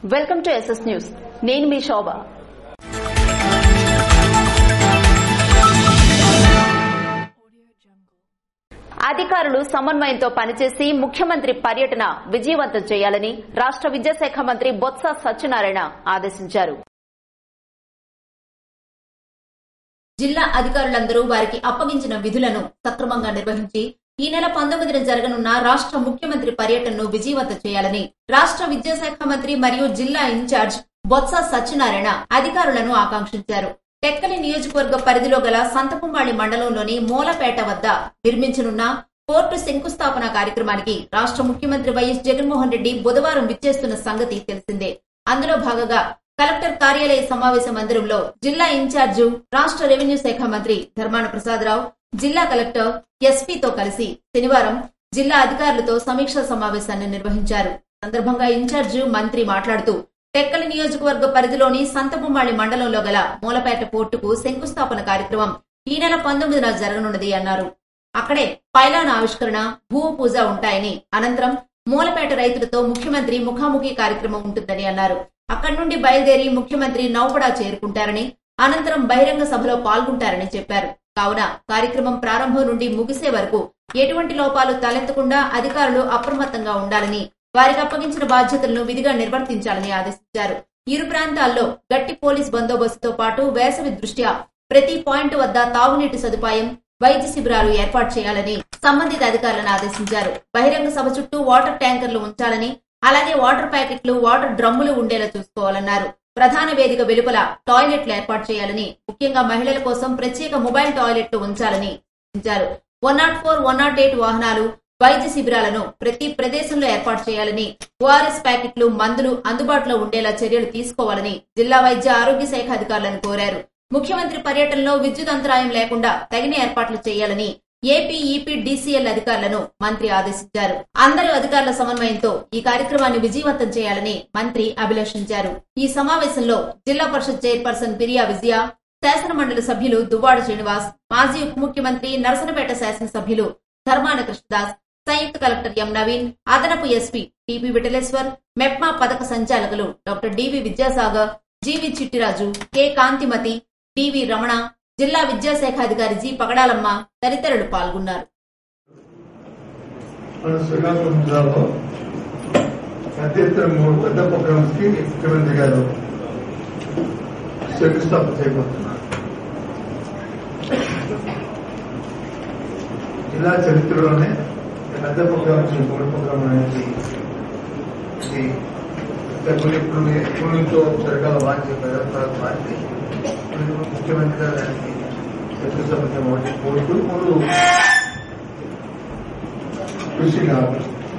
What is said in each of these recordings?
Welcome to SS news నేను మీ శోభ అధికారులు సమన్వయంతో పనిచేసి ముఖ్యమంత్రి పర్యటన విజయవంతం చేయాలని రాష్ట విద్యాశాఖ మంత్రి బొత్స సత్యనారాయణ ఆదేశించారు జిల్లా అధికారులందరూ వారికి అప్పగించిన విధులను సక్రమంగా నిర్వహించి ఈ నెల పంతొమ్మిదిన జరగనున్న రాష్ట్ర ముఖ్యమంత్రి పర్యటనను విజయవంతం చేయాలని రాష్ట్ర విద్యాశాఖ మంత్రి మరియు జిల్లా ఇన్ఛార్జ్ బొత్స సత్యనారాయణ అధికారులను ఆకాంక్షించారు టెక్కలి నియోజకవర్గ పరిధిలో గల సంతకుంబాళి మండలంలోని మూలపేట వద్ద నిర్మించనున్న పోర్టు శంకుస్థాపన కార్యక్రమానికి రాష్ట్ర ముఖ్యమంత్రి వైఎస్ జగన్మోహన్ రెడ్డి బుధవారం విచ్చేస్తున్న సంగతి తెలిసిందే అందులో భాగంగా కలెక్టర్ కార్యాలయ సమావేశ మందిరంలో జిల్లా ఇన్ఛార్జు రాష్ట్ర రెవెన్యూ శాఖ మంత్రి ధర్మాన ప్రసాదరావు జిల్లా కలెక్టర్ ఎస్పీతో కలిసి శనివారం జిల్లా అధికారులతో సమీక్షా సమావేశాన్ని నిర్వహించారు సందర్భంగా ఇన్ఛార్జి మంత్రి మాట్లాడుతూ టెక్కలి నియోజకవర్గ పరిధిలోని సంతబొమ్మాళి మండలంలో గల మూలపేట పోర్టుకు శంకుస్థాపన కార్యక్రమం ఈ నెల పంతొమ్మిదిన జరగనున్నది అన్నారు అక్కడే పైలాన్ ఆవిష్కరణ భూమి పూజ ఉంటాయని అనంతరం మూలపేట రైతులతో ముఖ్యమంత్రి ముఖాముఖి కార్యక్రమం ఉంటుందని అన్నారు అక్కడి నుండి బయలుదేరి ముఖ్యమంత్రి నౌపడా చేరుకుంటారని అనంతరం బహిరంగ సభలో పాల్గొంటారని చెప్పారు కావున కార్యక్రమం ప్రారంభం నుండి ముగిసే వరకు ఎటువంటి లోపాలు తలెత్తకుండా అధికారులు అప్రమత్తంగా ఉండాలని వారికి అప్పగించిన బాధ్యతలను విధిగా నిర్వర్తించాలని ఆదేశించారు ఇరు ప్రాంతాల్లో గట్టి పోలీస్ బందోబస్తుతో పాటు వేసవి దృష్ట్యా ప్రతి పాయింట్ వద్ద తాగునీటి సదుపాయం వైద్య శిబిరాలు ఏర్పాటు చేయాలని సంబంధిత అధికారులను ఆదేశించారు బహిరంగ సభ చుట్టూ వాటర్ ట్యాంకర్లు ఉంచాలని అలాగే వాటర్ ప్యాకెట్లు వాటర్ డ్రమ్ములు ఉండేలా చూసుకోవాలన్నారు ప్రధాన వేదిక వెలుపల టాయిలెట్లు ఏర్పాటు చేయాలని ముఖ్యంగా మహిళల కోసం ప్రత్యేక మొబైల్ టాయిలెట్లు ఉంచాలని సూచించారు one nought four one nought eight వాహనాలు వైద్య శిబిరాలను ప్రతి ప్రదేశంలో ఏర్పాటు చేయాలని ఓఆర్ఎస్ ప్యాకెట్లు మందులు అందుబాటులో ఉండేలా చర్యలు తీసుకోవాలని జిల్లా వైద్య ఆరోగ్య శాఖ అధికారులను కోరారు ముఖ్యమంత్రి పర్యటనలో విద్యుత్ అంతరాయం లేకుండా తగిన ఏర్పాట్లు చేయాలని ఏపీ ఈపీ డీసీఎల్ అధికారులను మంత్రి ఆదేశించారు అందరు అధికారుల సమన్వయంతో ఈ కార్యక్రమాన్ని విజయవంతం చేయాలని మంత్రి అభిలషించారు ఈ సమావేశంలో జిల్లా పరిషత్ చైర్పర్సన్ పిరియా విజయ శాసన మండలి సభ్యులు దువ్వాడ శ్రీనివాస్ మాజీ ఉప ముఖ్యమంత్రి నరసనపేట శాసనసభ్యులు ధర్మాన కృష్ణదాస్ సంయుక్త కలెక్టర్ ఎం నవీన్ అదనపు ఎస్పీ టిపి విఠలేశ్వర్ మెప్మా పథక సంచాలకులు doctor DV Vidyasagar GV Chittiraju K Kanthimathi DV Ramana జిల్లా విద్యాశాఖ అధికారి జి పగడాలమ్మ తదితరులు పాల్గొన్నారు మన శ్రీకాకుళం జిల్లాలో పెద్ద ఎత్తున మూడు పెద్ద ప్రోగ్రామ్స్ కి ముఖ్యమంత్రి గారు శంకుస్థాపన చేయబోతున్నారు జిల్లా చరిత్రలోనే పెద్ద ప్రోగ్రామ్స్ ఈ మూడు ప్రోగ్రాం అనేది ఇది కొన్ని ఇప్పుడు ఎప్పటి నుంచో జరగాల వాంచి ప్రజాపాలన వాంచి ఇప్పుడు ముఖ్యమంత్రి గారు దానికి శంకుస్థాపన చేయబోతే కోరుతూ మూడు కృషి కావాలి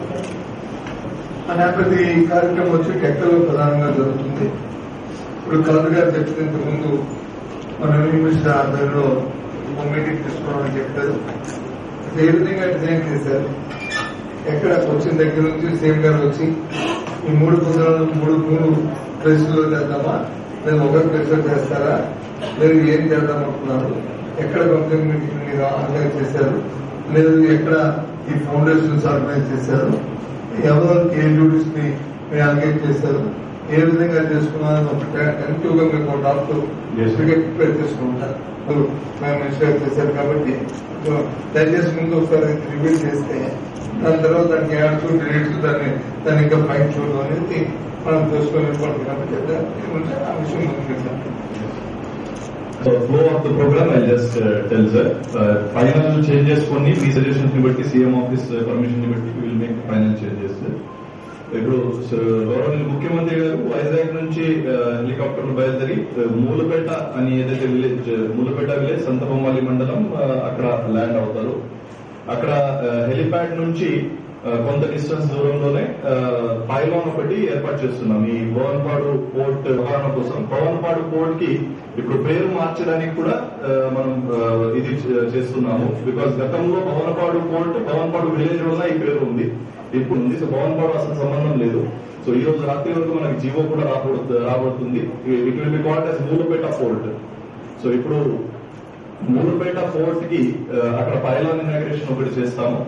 అనే ప్రతి కార్యక్రమం వచ్చి టెక్కలో ప్రధానంగా జరుగుతుంది ఇప్పుడు కలెక్టర్ గారు చెప్పినంత ముందు మన రెవెన్యూ మినిస్టర్ ఆధ్వర్యంలో ఒక మీటింగ్ తీసుకోవడం చెప్పారు అది ఏ విధంగా డిజైన్ చేశారు ఎక్కడ వచ్చిన దగ్గర నుంచి సీఎం గారు వచ్చి ఈ మూడు పుస్తకాలు మూడు మూడు ప్లేసుల్లో చేద్దామా లేదా ఒక ప్లేస్లో చేస్తారా లేదు ఏం చేద్దాం అనుకున్నారు ఎక్కడ కంపెనీ మీటింగ్ మీరు ఆర్గనైజ్ చేశారు లేదు ఎక్కడ ఈ ఫౌండేషన్స్ ఆర్గనైజ్ చేశారు ఎవరికి ఏ డ్యూటీస్ ని మీరు ఆర్గనైజ్ చేశారు ఏ విధంగా చేసుకున్నారని ఒక కనెక్టివ్ గా మీకు ఒక డాక్టర్ ప్రిపేర్ చేసుకుంటారు మేము ఇన్స్పైర్ చేశారు కాబట్టి సో దయచేసి ముందు ఒకసారి రివ్యూ చేస్తే దాని తర్వాత దానికి యాడ్స్ డిలీట్స్ దాన్ని దాన్ని ఇంకా ఫైన్ చూడడం అనేది మనం తెలుసుకొని పడుతుంది కాబట్టి ఆ విషయం ముందుకు వెళ్తాం so flow of the programme I just tell sir final changes కొన్ని మీ సజెషన్స్ ని బట్టి సీఎం ఆఫీస్ పర్మిషన్ ని బట్టి విల్ మేక్ ఫైనల్ చేంజెస్ ఇప్పుడు గవర్నమెంట్ ముఖ్యమంత్రి గారు వైజాగ్ నుంచి హెలికాప్టర్ బయలుదేరి uh, మూలపేట అని ఏదైతే విలేజ్ మూలపేట విలేజ్ సంతబొమ్మాలి మండలం uh, అక్కడ ల్యాండ్ అవుతారు అక్కడ హెలిప్యాడ్ నుంచి uh, కొంత డిస్టెన్స్ దూరంలోనే పైలాన్ ఒకటి ఏర్పాటు చేస్తున్నాం ఈ భవన్పాడు పోర్ట్ రవాణా కోసం భవన్పాడు పోర్ట్ కి ఇప్పుడు పేరు మార్చడానికి కూడా ఆ, మనం ఆ, ఇది చే- చేస్తున్నాము బికాస్ గతంలో భవనపాడు పోర్ట్ భవన్పాడు విలేజ్ వల్ల ఈ పేరు ఉంది ఇప్పుడు ఉంది సో భవన్పాడు అసలు సంబంధం లేదు సో ఈ రోజు రాత్రి వరకు మనకి జీవో కూడా రాబోతు రాబోతుంది it will be called as Mulapeta port so ఇప్పుడు మూలపేట ఫోర్ట్ కి ఆ, అక్కడ పైలాన్ ఇనాగ్రేషన్ ఒకటి చేస్తాము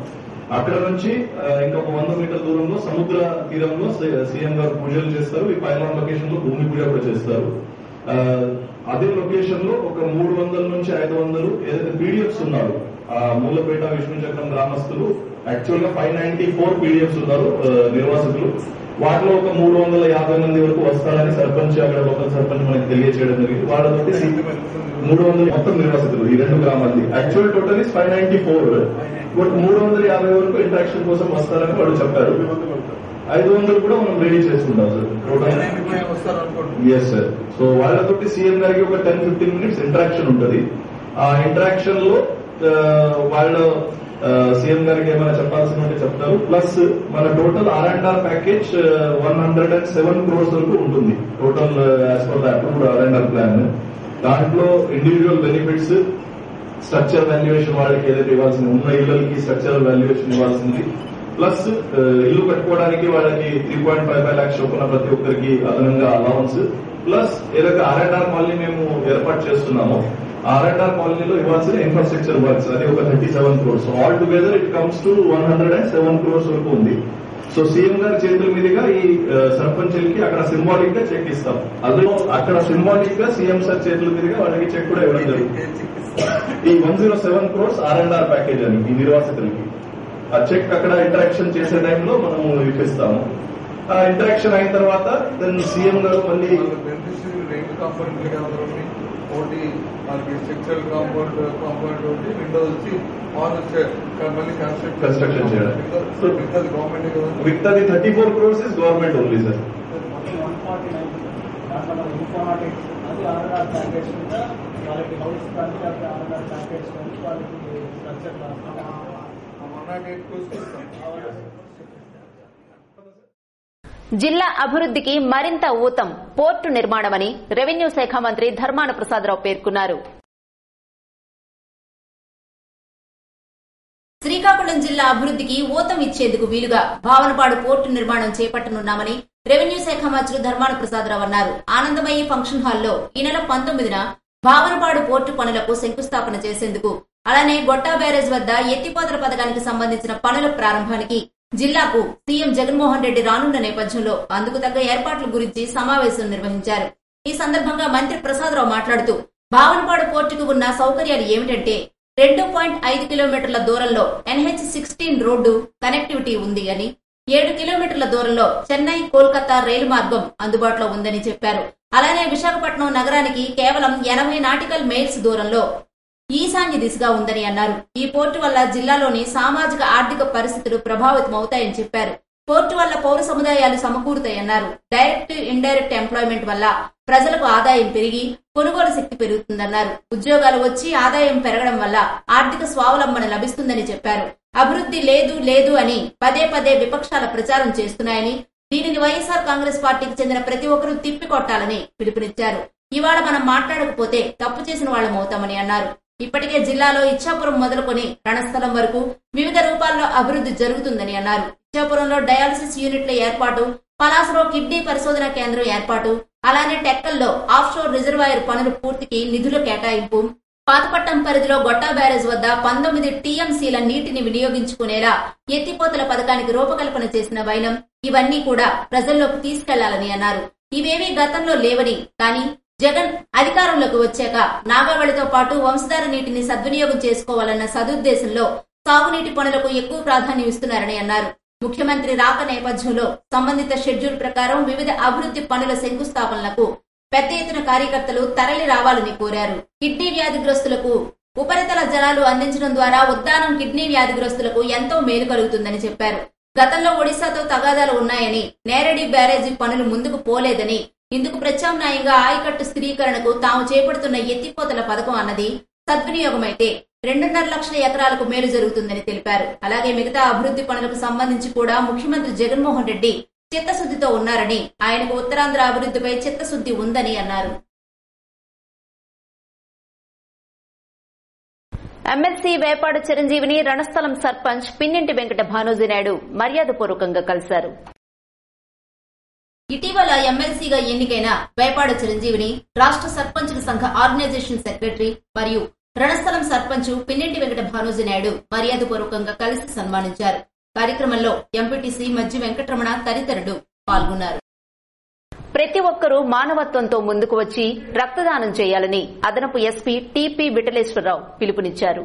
అక్కడ నుంచి ఆ, ఇంకొక వంద మీటర్ దూరంలో సముద్ర తీరంలో సీ- సీఎం గారు పూజలు చేస్తారు ఈ పైలాన్ లొకేషన్ లో భూమి పూజ కూడా చేస్తారు ఆ, అదే లొకేషన్ లో ఒక మూడు వందల నుంచి ఐదు వందలు ఏదైతే పీడిఎఫ్స్ ఉన్నారు ఆ మూలపేట విష్ణు చక్రం గ్రామస్తులు యాక్చువల్ గా ఫైవ్ నైన్టీ ఫోర్ పీడిఎఫ్స్ ఉన్నారు ఆ, నిర్వాసితులు వాటిలో ఒక మూడు వందల యాభై మంది వరకు వస్తారని సర్పంచ్ అక్కడ లోకల్ సర్పంచ్ మనకి తెలియజేయడం జరిగింది వాళ్ళతోటి మూడు వందల మొత్తం నిర్వాసితులు ఈ రెండు గ్రామాలది actual total is five ninety four but మూడు వందల యాభై వరకు ఇంట్రాక్షన్ కోసం వస్తారని వాళ్ళు చెప్పారు ఐదు వందలు కూడా మనం రెడీ చేసుకుంటాం సార్ టోటల్ వస్తారు అనుకోండి ఎస్ సార్ సో వాళ్ళతోటి సీఎం గారికి ఒక టెన్ ఫిఫ్టీన్ మినిట్స్ ఇంటరాక్షన్ ఉంటది ఆ ఇంటరాక్షన్ లో ఆ, వాళ్ళ సీఎం గారికి ఏమైనా చెప్పాల్సిన ఉంటే చెప్తారు ప్లస్ మన total R and R package one hundred and seven crores వరకు ఉంటుంది total as per the approved R and R plan దాంట్లో ఇండివిజువల్ బెనిఫిట్స్ స్ట్రక్చర్ వాల్యుయేషన్ వాళ్ళకి ఏదైతే ఇవ్వాల్సింది ఉన్న ఇళ్ళకి స్ట్రక్చరల్ వాల్యుయేషన్ ఇవ్వాల్సింది ప్లస్ ఇల్లు కట్టుకోవడానికి వాళ్ళకి three point five five lakhs చొప్పున ప్రతి ఒక్కరికి అదనంగా అలవన్స్ ప్లస్ ఏదైతే ఆర్ అండ్ ఆర్ కాలనీ మేము ఏర్పాటు చేస్తున్నామో ఆర్ అండ్ ఆర్ కాలనీలో ఇవ్వాల్సిన ఇన్ఫ్రాస్ట్రక్చర్ వర్క్స్ అది ఒక thirty seven crores all together it comes to one hundred and seven crores వరకు ఉంది సో సీఎం గారి చేతుల మీదుగా ఈ సర్పంచులకి అక్కడ సింబాలిక్ గా చెక్ ఇస్తాం అందులో అక్కడ సింబాలిక్ గా సీఎం సార్ చేతుల మీదుగా వాళ్ళకి చెక్ కూడా ఇవ్వడం జరుగుతుంది ఈ one zero seven crores R and R package అని ఈ నిర్వాసితులకి ఆ చెక్ అక్కడ ఇంటరాక్షన్ చేసే టైంలో మనము ఇప్పిస్తాము ఆ ఇంటరాక్షన్ అయిన తర్వాత దెన్ సీఎం గారు మళ్ళీ బెనిఫిషియరీ రెండు కాంపౌండ్ కాబట్టి ఒకటి మనకి స్ట్రక్చరల్ కాంపౌండ్ కాంపౌండ్ ఒకటి రెండోది వచ్చి ఆన్ వచ్చే మళ్ళీ కన్స్ట్రక్షన్ Construction చేయడం. మిగతాది గవర్నమెంట్ కదా మిగతాది thirty four crores is government only sir మొత్తం వన్ ఫార్టీ నైన్ దాంట్లో మనం ఇన్ఫార్మాటిక్స్ అది ఆర్ఆర్ ప్యాకేజ్ కింద వాళ్ళకి హౌస్ కన్స్ట్రక్ట్ ఆర్ఆర్ ప్యాకేజ్ నుంచి వాళ్ళకి స్ట్రక్చర్ వన్ నాట్ ఎయిట్ జిల్లా అభివృద్ధికి మరింత ఊతం పోర్టు నిర్మాణమని రెవెన్యూ శాఖ మంత్రి ధర్మాన ప్రసాదరావు పేర్కొన్నారు శ్రీకాకుళం జిల్లా అభివృద్ధికి ఊతం ఇచ్చేందుకు వీలుగా భావనపాడు పోర్టు నిర్మాణం చేపట్టనున్నామని రెవెన్యూ శాఖ మంత్రి ధర్మాన ప్రసాదరావు అన్నారు ఆనందమయ్యి ఫంక్షన్ హాల్లో ఈ నెల పంతొమ్మిదిన భావనపాడు పోర్టు పనులకు శంకుస్థాపన చేసేందుకు అలానే గొట్టా బ్యారేజ్ వద్ద ఎత్తిపోతల పథకానికి సంబంధించిన పనుల ప్రారంభానికి జిల్లాకు సీఎం జగన్మోహన్ రెడ్డి రానున్న నేపథ్యంలో అందుకు తగ్గ ఏర్పాట్ల గురించి సమావేశం నిర్వహించారు ఈ సందర్భంగా మంత్రి ప్రసాదరావు మాట్లాడుతూ భావనపాడు పోర్టుకు ఉన్న సౌకర్యాలు ఏమిటంటే రెండు పాయింట్ ఐదు కిలోమీటర్ల దూరంలో ఎన్హెచ్ సిక్స్టీన్ రోడ్డు కనెక్టివిటీ ఉంది అని ఏడు కిలోమీటర్ల దూరంలో చెన్నై కోల్కతా రైలు మార్గం అందుబాటులో ఉందని చెప్పారు అలానే విశాఖపట్నం నగరానికి కేవలం ఎనభై నాటికల్ మైల్స్ దూరంలో ఈశాన్య దిశగా ఉందని అన్నారు ఈ పోర్టు వల్ల జిల్లాలోని సామాజిక ఆర్థిక పరిస్థితులు ప్రభావితమవుతాయని చెప్పారు పోర్టు వల్ల పౌర సముదాయాలు సమకూరుతాయన్నారు డైరెక్ట్ ఇండైరెక్ట్ ఎంప్లాయ్మెంట్ వల్ల ప్రజలకు ఆదాయం పెరిగి కొనుగోలు శక్తి పెరుగుతుందన్నారు ఉద్యోగాలు వచ్చి ఆదాయం పెరగడం వల్ల ఆర్థిక స్వావలంబన లభిస్తుందని చెప్పారు అభివృద్ధి లేదు లేదు అని పదే పదే విపక్షాల ప్రచారం చేస్తున్నాయని దీనిని వైఎస్ఆర్ కాంగ్రెస్ పార్టీకి చెందిన ప్రతి ఒక్కరూ తిప్పికొట్టాలని పిలుపునిచ్చారు ఇవాళ మనం మాట్లాడకపోతే తప్పు చేసిన వాళ్ళం అవుతామని అన్నారు ఇప్పటికే జిల్లాలో ఇచ్చాపురం మొదలుకొని రణస్థలం వరకు వివిధ రూపాల్లో అభివృద్ధి జరుగుతుందని అన్నారు ఇచ్చాపురంలో డయాలసిస్ యూనిట్ల ఏర్పాటు పలాసలో కిడ్నీ పరిశోధన కేంద్రం ఏర్పాటు అలానే టెక్కల్లో ఆఫ్ షోర్ రిజర్వాయర్ పనుల పూర్తికి నిధుల కేటాయింపు పాతపట్నం పరిధిలో గొట్టా బ్యారేజ్ వద్ద పంతొమ్మిది టీఎంసీల నీటిని వినియోగించుకునేలా ఎత్తిపోతల పథకానికి రూపకల్పన చేసిన వైనం ఇవన్నీ కూడా ప్రజల్లోకి తీసుకెళ్లాలని అన్నారు ఇవేవీ గతంలో లేవని కానీ జగన్ అధికారంలోకి వచ్చాక నాగావళితో పాటు వంశధార నీటిని సద్వినియోగం చేసుకోవాలన్న సదుద్దేశంలో సాగునీటి పనులకు ఎక్కువ ప్రాధాన్యం ఇస్తున్నారని అన్నారు ముఖ్యమంత్రి రాక నేపథ్యంలో సంబంధిత షెడ్యూల్ ప్రకారం వివిధ అభివృద్ధి పనుల శంకుస్థాపనలకు పెద్ద ఎత్తున కార్యకర్తలు తరలి రావాలని కోరారు కిడ్నీ వ్యాధిగ్రస్తులకు ఉపరితల జలాలు అందించడం ద్వారా ఉద్దానం కిడ్నీ వ్యాధిగ్రస్తులకు ఎంతో మేలు కలుగుతుందని చెప్పారు గతంలో ఒడిశాతో తగాదాలు ఉన్నాయని నేరడి బ్యారేజీ పనులు ముందుకు పోలేదని ఇందుకు ప్రత్యామ్నాయంగా ఆయకట్టు స్థిరీకరణకు తాము చేపడుతున్న ఎత్తిపోతల పథకం అన్నది సద్వినియోగమైతే రెండున్నర లక్షల ఎకరాలకు మేలు జరుగుతుందని తెలిపారు అలాగే మిగతా అభివృద్ధి పనులకు సంబంధించి కూడా ముఖ్యమంత్రి జగన్మోహన్ రెడ్డి చిత్తశుద్ధితో ఉన్నారని ఆయనకు ఉత్తరాంధ్ర అభివృద్ధిపై చిత్తశుద్ధి ఉందని అన్నారు ఎమ్మెల్సీ వేపాడు చిరంజీవిని రణస్థలం సర్పంచ్ పిన్నింటి వెంకట భానోజీనాయుడు మర్యాదపూర్వకంగా కలిశారు ఇటీవల ఎమ్మెల్సీగా ఎన్నికైన వేపాడ చిరంజీవిని రాష్ట్ర సర్పంచుల సంఘ ఆర్గనైజేషన్ సెక్రటరీ మరియు రణస్థలం సర్పంచ్ పిన్నెంటి వెంకట భానోజీ నాయుడు మర్యాదపూర్వకంగా కలిసి సన్మానించారు కార్యక్రమంలో ఎంపీటీసీ మజ్జి వెంకటరమణ తదితరులు పాల్గొన్నారు ప్రతి ఒక్కరూ మానవత్వంతో ముందుకు వచ్చి రక్తదానం చేయాలని అదనపు ఎస్పీ టీపీ విఠలేశ్వరరావు పిలుపునిచ్చారు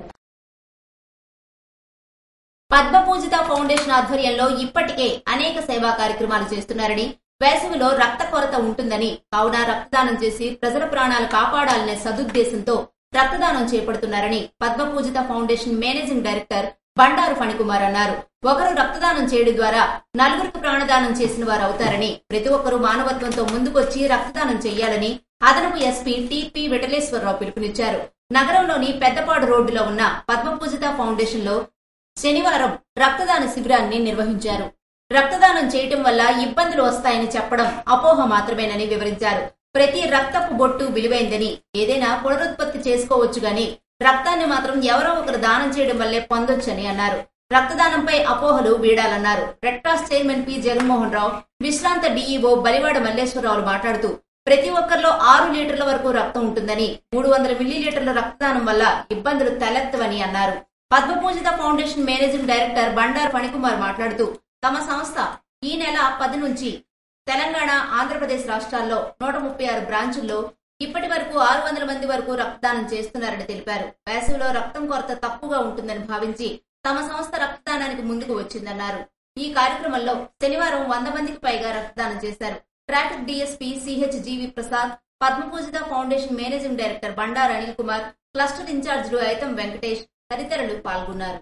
పద్మపూజిత ఫౌండేషన్ ఆధ్వర్యంలో ఇప్పటికే అనేక సేవా కార్యక్రమాలు చేస్తున్నారని వేసవిలో రక్త కొరత ఉంటుందని కావున రక్తదానం చేసి ప్రజల ప్రాణాలు కాపాడాలనే సదుద్దేశంతో రక్తదానం చేపడుతున్నారని Padmapujitha foundation managing director Bandaru Phanikumar అన్నారు ఒకరు రక్తదానం చేయడం ద్వారా నలుగురికి ప్రాణదానం చేసిన వారు అవుతారని ప్రతి ఒక్కరూ మానవత్వంతో ముందుకొచ్చి రక్తదానం చేయాలని అదనపు ఎస్పీ టిపి విఠలేశ్వరరావు పిలుపునిచ్చారు నగరంలోని పెద్దపాడు రోడ్డులో ఉన్న పద్మపూజిత ఫౌండేషన్ లో శనివారం రక్తదాన శిబిరాన్ని నిర్వహించారు రక్తదానం చేయటం వల్ల ఇబ్బందులు వస్తాయని చెప్పడం అపోహ మాత్రమేనని వివరించారు ప్రతి రక్తపు బొట్టు విలువైందని ఏదైనా పునరుత్పత్తి చేసుకోవచ్చు గాని రక్తాన్ని మాత్రం ఎవరో ఒకరు దానం చేయడం వల్లే పొందొచ్చని అన్నారు రక్తదానంపై అపోహలు వీడాలన్నారు red cross chairman P Jaganmohan Rao విశ్రాంత డీఈఓ బలివాడ మల్లేశ్వరరావు మాట్లాడుతూ ప్రతి ఒక్కరిలో ఆరు లీటర్ల వరకు రక్తం ఉంటుందని మూడు వందల మిల్లీలీటర్ల రక్తదానం వల్ల ఇబ్బందులు తలెత్తవని అన్నారు Padmapujitha foundation managing director Bandar Phanikumar మాట్లాడుతూ తమ సంస్థ ఈ నెల పది నుంచి తెలంగాణ ఆంధ్రప్రదేశ్ రాష్ట్రాల్లో నూట ముప్పై ఆరు బ్రాంచుల్లో ఇప్పటి వరకు ఆరు వందల మంది వరకు రక్తదానం చేస్తున్నారని తెలిపారు వేసవిలో రక్తం కొరత తక్కువగా ఉంటుందని భావించి తమ సంస్థ రక్తదానానికి ముందుకు వచ్చిందన్నారు ఈ కార్యక్రమంలో శనివారం వంద మందికి పైగా రక్తదానం చేశారు traffic DSP CH GV Prasad Padmapujitha foundation managing director Bandaru Anil Kumar cluster ఇన్ఛార్జీలు ఐతం వెంకటేష్ తదితరులు పాల్గొన్నారు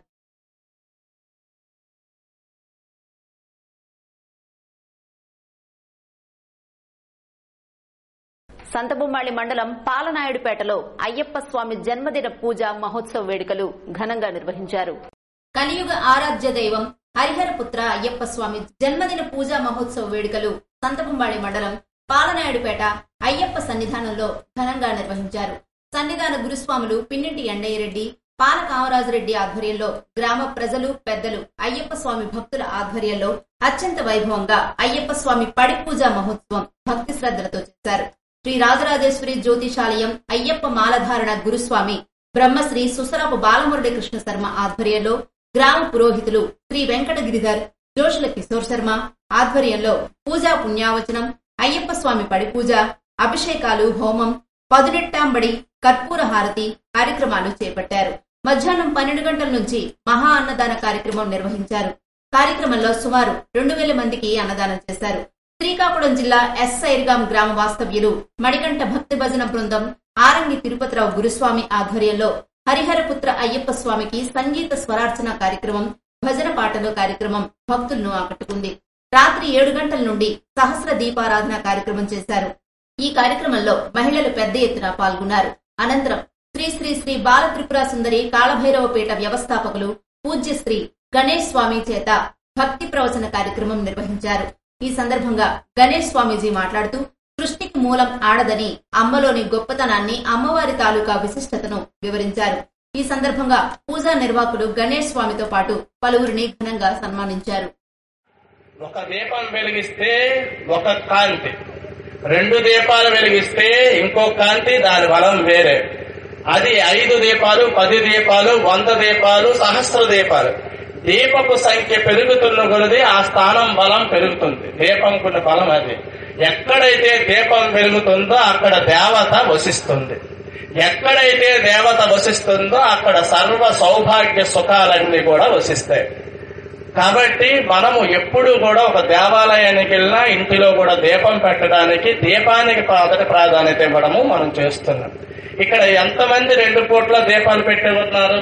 సంతబొమ్మాళి మండలం పాలనాయుడుపేటలో అయ్యప్ప స్వామి జన్మదిన పూజ మహోత్సవ వేడుకలు ఘనంగా నిర్వహించారు కలియుగ ఆరాధ్య దైవం హరిహరపుత్ర అయ్యప్ప స్వామి జన్మదిన పూజా మహోత్సవ వేడుకలు సంతపుంబాళి మండలం పాలనాయుడుపేట అయ్యప్ప సన్నిధానంలో ఘనంగా నిర్వహించారు సన్నిధాన గురుస్వాములు పిన్నింటి ఎండయ్యరెడ్డి పాల కామరాజురెడ్డి ఆధ్వర్యంలో గ్రామ ప్రజలు పెద్దలు అయ్యప్ప స్వామి భక్తుల ఆధ్వర్యంలో అత్యంత వైభవంగా అయ్యప్ప స్వామి పడి పూజా మహోత్సవం భక్తి శ్రద్ధలతో చేశారు శ్రీ రాజరాజేశ్వరి జ్యోతిషాలయం అయ్యప్ప మాలధారణ గురుస్వామి బ్రహ్మశ్రీ సుసరాపు బాలమురళి కృష్ణ శర్మ ఆధ్వర్యంలో గ్రామ పురోహితులు శ్రీ వెంకట గిరిధర్ జోషుల కిషోర్ శర్మ ఆధ్వర్యంలో పూజా పుణ్యావచనం అయ్యప్ప స్వామి పడి పూజ అభిషేకాలు హోమం పదునెట్టాంబడి కర్పూర హారతి కార్యక్రమాలు చేపట్టారు మధ్యాహ్నం పన్నెండు గంటల నుంచి మహా అన్నదాన కార్యక్రమం నిర్వహించారు కార్యక్రమంలో సుమారు రెండు వేల మందికి అన్నదానం చేశారు శ్రీకాకుళం జిల్లా ఎస్ సైర్గాం గ్రామ వాస్తవ్యులు మణికంఠ భక్తి భజన బృందం ఆరంగి తిరుపతిరావు గురుస్వామి ఆధ్వర్యంలో హరిహరపుత్ర అయ్యప్ప స్వామికి సంగీత స్వరార్చన కార్యక్రమం భజన పాటలు కార్యక్రమం భక్తులను ఆకట్టుకుంది రాత్రి ఏడు గంటల నుండి సహస్ర దీపారాధన కార్యక్రమం చేశారు ఈ కార్యక్రమంలో మహిళలు పెద్ద ఎత్తున పాల్గొన్నారు అనంతరం శ్రీ శ్రీ శ్రీ బాల త్రిపుర సుందరి కాళభైరవపేట వ్యవస్థాపకులు పూజ్య శ్రీ గణేష్ స్వామి చేత భక్తి ప్రవచన కార్యక్రమం నిర్వహించారు ఈ సందర్భంగా గణేష్ స్వామీజీ మాట్లాడుతూ సృష్టికి మూలం ఆడదని అమ్మలోని గొప్పతనాన్ని అమ్మవారి తాలూకా విశిష్టతను వివరించారు ఈ సందర్భంగా పూజా నిర్వాహకులు గణేష్ స్వామితో పాటు పలువురిని ఘనంగా సన్మానించారు ఒక దీపం వెలిగిస్తే ఒక కాంతి రెండు దీపాలు వెలిగిస్తే ఇంకో కాంతి దాని బలం వేరే అది ఐదు దీపాలు పది దీపాలు వంద దీపాలు సహస్ర దీపాలు దీపపు సంఖ్య పెరుగుతున్న కొలది ఆ స్థానం బలం పెరుగుతుంది దీపంకున్న బలం అది ఎక్కడైతే దీపం పెరుగుతుందో అక్కడ దేవత వసిస్తుంది ఎక్కడైతే దేవత వసిస్తుందో అక్కడ సర్వ సౌభాగ్య సుఖాలన్నీ కూడా వసిస్తాయి కాబట్టి మనము ఎప్పుడు కూడా ఒక దేవాలయానికి వెళ్ళినా ఇంటిలో కూడా దీపం పెట్టడానికి దీపానికి మొదటి ప్రాధాన్యత ఇవ్వడము మనం చేస్తున్నాం ఇక్కడ ఎంతమంది రెండు పూట్ల దీపాలు పెట్టే ఉన్నారు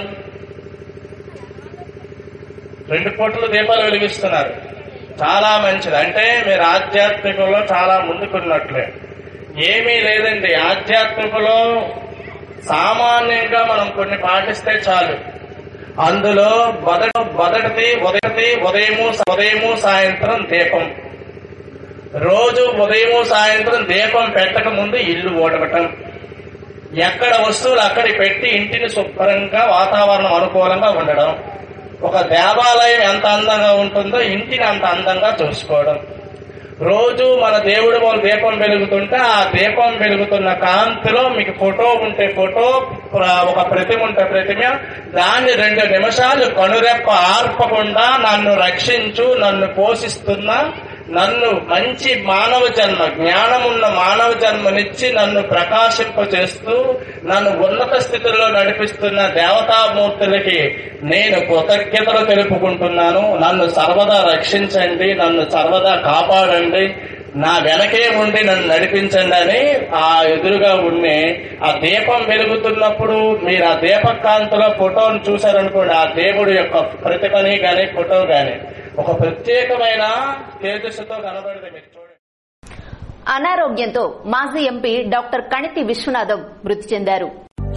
రెండు పూట్ల దీపాలు వెలిగిస్తున్నారు చాలా మంచిది అంటే మీరు ఆధ్యాత్మికంలో చాలా ముందుకున్నట్లే ఏమీ లేదండి ఆధ్యాత్మికలో సామాన్యంగా మనం కొన్ని పాటిస్తే చాలు అందులో మొదట మొదటిది ఉదయతి ఉదయము ఉదయము సాయంత్రం దీపం రోజు ఉదయము సాయంత్రం దీపం పెట్టక ముందు ఇల్లు ఓడవటం ఎక్కడ వస్తువులు అక్కడ పెట్టి ఇంటిని శుభ్రంగా వాతావరణం అనుకూలంగా ఉండడం ఒక దేవాలయం ఎంత అందంగా ఉంటుందో ఇంటిని అంత అందంగా చూసుకోవడం రోజు మన దేవుడు వాళ్ళ దీపం వెలుగుతుంటే ఆ దీపం వెలుగుతున్న కాంతిలో మీకు ఫోటో ఉంటే ఫోటో ప్ర- ఒక ప్రతిమ ఉంటే ప్రతిమ దాన్ని రెండు నిమిషాలు కనురెప్ప ఆర్పకుండా నన్ను రక్షించు నన్ను పోషిస్తున్న నన్ను మంచి మానవ జన్మ జ్ఞానమున్న మానవ జన్మనిచ్చి నన్ను ప్రకాశింపచేస్తూ నన్ను ఉన్నత స్థితిలో నడిపిస్తున్న దేవతామూర్తులకి నేను కృతజ్ఞతలు తెలుపుకుంటున్నాను నన్ను సర్వదా రక్షించండి నన్ను సర్వదా కాపాడండి నా వెనకే ఉండి నన్ను నడిపించండి అని ఆ ఎదురుగా ఉండి ఆ దీపం వెలుగుతున్నప్పుడు మీరు ఆ దీపకాంతిలో ఫోటోను చూశారనుకోండి ఆ దేవుడి యొక్క ప్రతిభని గాని ఫోటో గాని ఒక ప్రత్యేకమైన తేజస్సుతో కనబడింది మీరు చూడండి అనారోగ్యంతో మాజీ ఎంపీ డాక్టర్ కణితి విశ్వనాథం మృతి చెందారు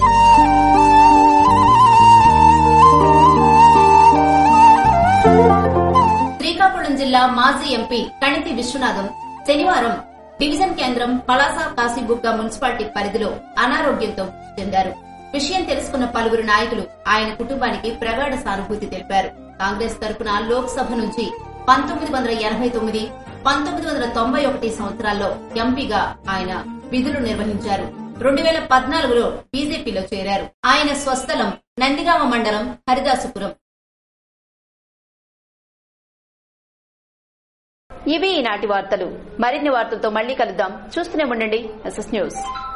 శ్రీకాకుళం జిల్లా మాజీ ఎంపీ కణితి విశ్వనాథం శనివారం డివిజన్ కేంద్రం పలాస కాశీబుగ్గ మున్సిపాలిటీ పరిధిలో అనారోగ్యంతో మృతి చెందారు విషయం తెలుసుకున్న పలువురు నాయకులు ఆయన కుటుంబానికి ప్రగాఢ సానుభూతి తెలిపారు కాంగ్రెస్ తరపున లోక్సభ నుంచి పంతొమ్మిది వందల ఎనభై తొమ్మిది పంతొమ్మిది వందల తొంభై ఒకటి సంవత్సరాల్లో ఎంపీగా ఆయన విధులు నిర్వహించారు రెండు వేల పద్నాలుగులో బీజేపీలో చేరారు ఆయన స్వస్థలం నందిగామ మండలం హరిదాసుపురం ఇవి ఈనాటి వార్తలు మరిన్ని వార్తలతో మళ్ళీ కలుద్దాం చూస్తూనే ఉండండి ఎస్ఎస్ న్యూస్